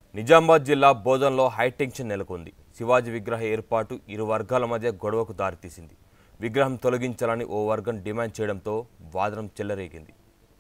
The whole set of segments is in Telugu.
నిజామాబాద్ జిల్లా బోధన్లో హైటెన్షన్ నెలకొంది శివాజీ విగ్రహ ఏర్పాటు ఇరు వర్గాల మధ్య గొడవకు దారితీసింది విగ్రహం తొలగించాలని ఓ వర్గం డిమాండ్ చేయడంతో వాదనం చెల్లరేగింది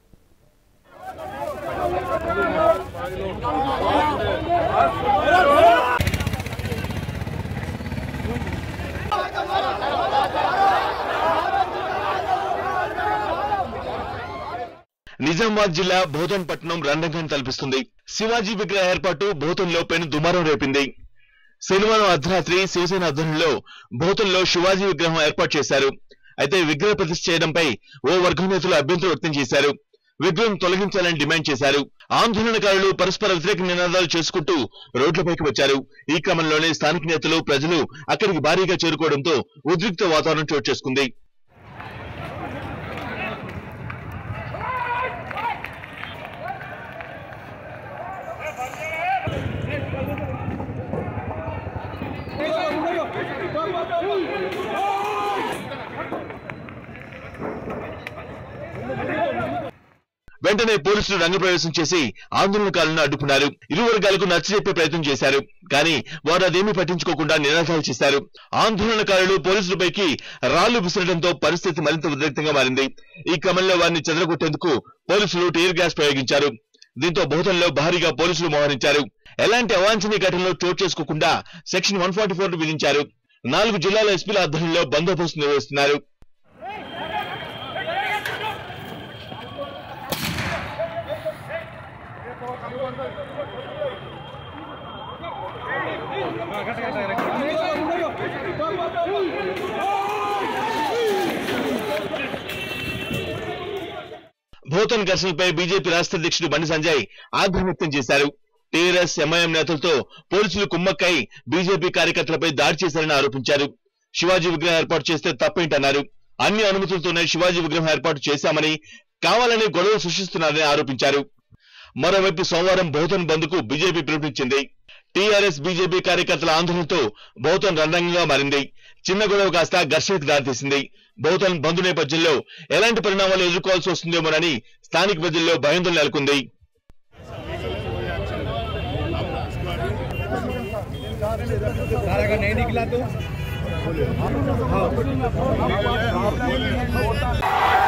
నిజామాబాద్ జిల్లా బోధన్ పట్టణం రణరంగాన్ని తలపిస్తుంది శివాజీ విగ్రహ ఏర్పాటు బోధన్లో పెను దుమారం రేపింది శనివారం అర్ధరాత్రి శివసేన ఆధ్వర్యంలో బోధన్లో శివాజీ విగ్రహం ఏర్పాటు చేశారు అయితే విగ్రహ ప్రతిష్ఠ చేయడంపై ఓ వర్గం నేతలు అభ్యంతరం వ్యక్తం చేశారు విగ్రహం తొలగించాలని డిమాండ్ చేశారు ఆందోళనకారులు పరస్పర వ్యతిరేక నినాదాలు చేసుకుంటూ రోడ్లపైకి వచ్చారు ఈ క్రమంలోనే స్థానిక నేతలు ప్రజలు అక్కడికి భారీగా చేరుకోవడంతో ఉద్రిక్త వాతావరణం చోటు చేసుకుంది వెంటనే పోలీసులు రంగప్రవేశం చేసి ఆందోళనకారులను అడ్డుకున్నారు ఇరు వర్గాలకు నచ్చజెప్పే ప్రయత్నం చేశారు కానీ వారు అదేమీ పట్టించుకోకుండా నినాదాలు చేశారు ఆందోళనకారులు పోలీసులపైకి రాళ్లు విసరడంతో పరిస్థితి మరింత ఉద్రిక్తంగా మారింది ఈ క్రమంలో వారిని చెదరగొట్టేందుకు పోలీసులు టీర్ గ్యాస్ ప్రయోగించారు దీంతో బహుతంలో భారీగా పోలీసులు మోహరించారు ఎలాంటి అవాంఛనీయ ఘటనలు చోటు చేసుకోకుండా సెక్షన్ వన్ ఫార్టీ ఫోర్ విధించారు నాలుగు జిల్లాల ఎస్పీల ఆధ్వర్యంలో బందోబస్తు నిర్వహిస్తున్నారు భూతన్ ఘర్షణపై బీజేపీ రాష్ట్ర అధ్యక్షుడు బండి సంజయ్ ఆగ్రహం వ్యక్తం చేశారు టీఆర్ఎస్ ఎంఐఎం నేతలతో పోలీసులు కుమ్మక్కై బీజేపీ కార్యకర్తలపై దాడి చేశారని ఆరోపించారు శివాజీ విగ్రహం ఏర్పాటు చేస్తే తప్పేంటన్నారు అన్ని అనుమతులతోనే శివాజీ విగ్రహం ఏర్పాటు చేశామని కావాలని గొడవ సృష్టిస్తున్నారని ఆరోపించారు మరోవైపు సోమవారం బహుతన్ బంద్ కు బీజేపీ పిలుపునిచ్చింది టీఆర్ఎస్ బీజేపీ కార్యకర్తల ఆందోళనతో బహుతన్ రణరంగంగా మారింది చిన్న గొడవ కాస్త ఘర్షణకు దారితీసింది బహుతన్ బంద్ నేపథ్యంలో ఎలాంటి పరిణామాలు ఎదుర్కోవాల్సి వస్తుందేమోనని స్థానిక ప్రజల్లో భయాందోళన నెలకొంది सारा का नहीं निकला तो